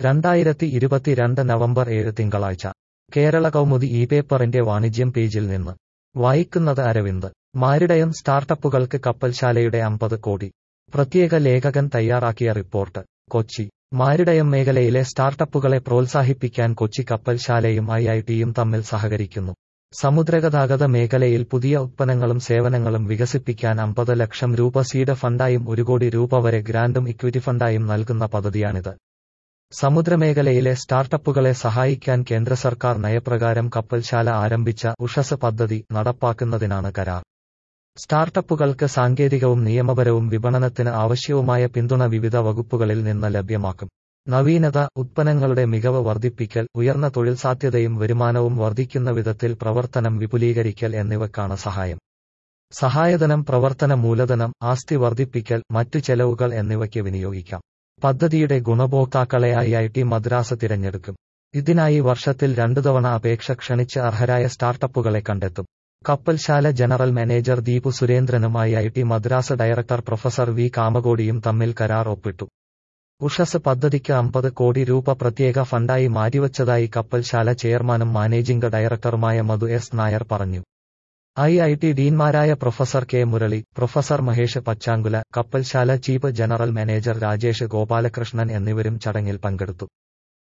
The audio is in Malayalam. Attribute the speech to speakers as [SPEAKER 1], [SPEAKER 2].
[SPEAKER 1] രണ്ടായിരത്തി ഇരുപത്തിരണ്ട് നവംബർ ഏഴ് തിങ്കളാഴ്ച കേരള കൗമുദി ഈ പേപ്പറിന്റെ വാണിജ്യം പേജിൽ നിന്ന് വായിക്കുന്നത് അരവിന്ദ് മാരിടയം സ്റ്റാർട്ടപ്പുകൾക്ക് കപ്പൽശാലയുടെ അമ്പത് കോടി പ്രത്യേക ലേഖകൻ തയ്യാറാക്കിയ റിപ്പോർട്ട് കൊച്ചി മാരിടയം മേഖലയിലെ സ്റ്റാർട്ടപ്പുകളെ പ്രോത്സാഹിപ്പിക്കാൻ കൊച്ചി കപ്പൽശാലയും ഐ ഐ ടിയും തമ്മിൽ സഹകരിക്കുന്നു സമുദ്രഗതാഗത മേഖലയിൽ പുതിയ ഉത്പന്നങ്ങളും സേവനങ്ങളും വികസിപ്പിക്കാൻ അമ്പത് ലക്ഷം രൂപ സീഡ് ഫണ്ടായും ഒരു കോടി രൂപ വരെ ഗ്രാന്റും ഇക്വിറ്റി ഫണ്ടായും നൽകുന്ന പദ്ധതിയാണിത് സമുദ്രമേഖലയിലെ സ്റ്റാർട്ടപ്പുകളെ സഹായിക്കാൻ കേന്ദ്ര സർക്കാർ നയപ്രകാരം കപ്പൽശാല ആരംഭിച്ച ഉഷസ് പദ്ധതി നടപ്പാക്കുന്നതിനാണ് കരാർ സ്റ്റാർട്ടപ്പുകൾക്ക് സാങ്കേതികവും നിയമപരവും വിപണനത്തിന് ആവശ്യവുമായ പിന്തുണ വിവിധ വകുപ്പുകളിൽ നിന്ന് ലഭ്യമാക്കും നവീനത ഉത്പന്നങ്ങളുടെ മികവ് വർദ്ധിപ്പിക്കൽ ഉയർന്ന തൊഴിൽ സാധ്യതയും വരുമാനവും വർദ്ധിക്കുന്ന വിധത്തിൽ പ്രവർത്തനം വിപുലീകരിക്കൽ എന്നിവക്കാണ് സഹായം സഹായധനം പ്രവർത്തന മൂലധനം ആസ്തി വർദ്ധിപ്പിക്കൽ മറ്റു ചെലവുകൾ എന്നിവയ്ക്ക് വിനിയോഗിക്കാം പദ്ധതിയുടെ ഗുണഭോക്താക്കളെ ഐ ഐ ടി മദ്രാസ് തിരഞ്ഞെടുക്കും ഇതിനായി വർഷത്തിൽ രണ്ടു തവണ അപേക്ഷ ക്ഷണിച്ച് അർഹരായ സ്റ്റാർട്ടപ്പുകളെ കണ്ടെത്തും കപ്പൽശാല ജനറൽ മാനേജർ ദീപു സുരേന്ദ്രനും I I T Madras director professor V കാമകോടിയും തമ്മിൽ കരാർ ഒപ്പിട്ടു ഉഷസ് പദ്ധതിക്ക് അമ്പത് കോടി രൂപ പ്രത്യേക ഫണ്ടായി മാറ്റിവച്ചതായി കപ്പൽശാല ചെയർമാനും മാനേജിംഗ് ഡയറക്ടറുമായ മധു എസ് നായർ പറഞ്ഞു ഐ ഐ ടി ഡീൻമാരായ professor K Murali professor Mahesh Pachangula കപ്പൽശാല chief general manager Rajesh Gopalakrishnan എന്നിവരും ചടങ്ങിൽ പങ്കെടുത്തു